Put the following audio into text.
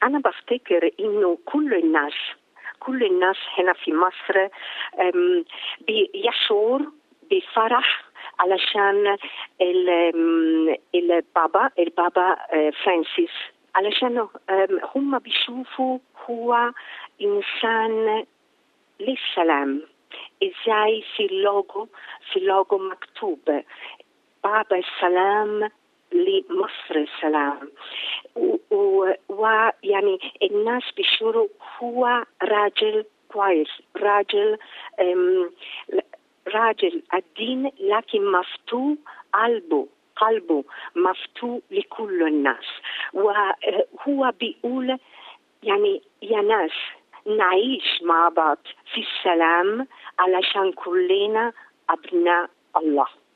انا بفتكر انه كل الناس كل الناس هنا في مصر أم، بيشعر بفرح علشان ال- أم، البابا البابا آه، فرانسيس علشان أم، هم بيشوفوا هو انسان للسلام ازاي في اللوجو في اللوجو مكتوب بابا السلام لمصر السلام و- و- ويعني الناس بيشعروا هو راجل كويس راجل أم، راجل الدين لكن مفتوح قلبه قلبه مفتوح لكل الناس وهو بيقول يعني يا ناس نعيش مع بعض في السلام علشان كلنا أبناء الله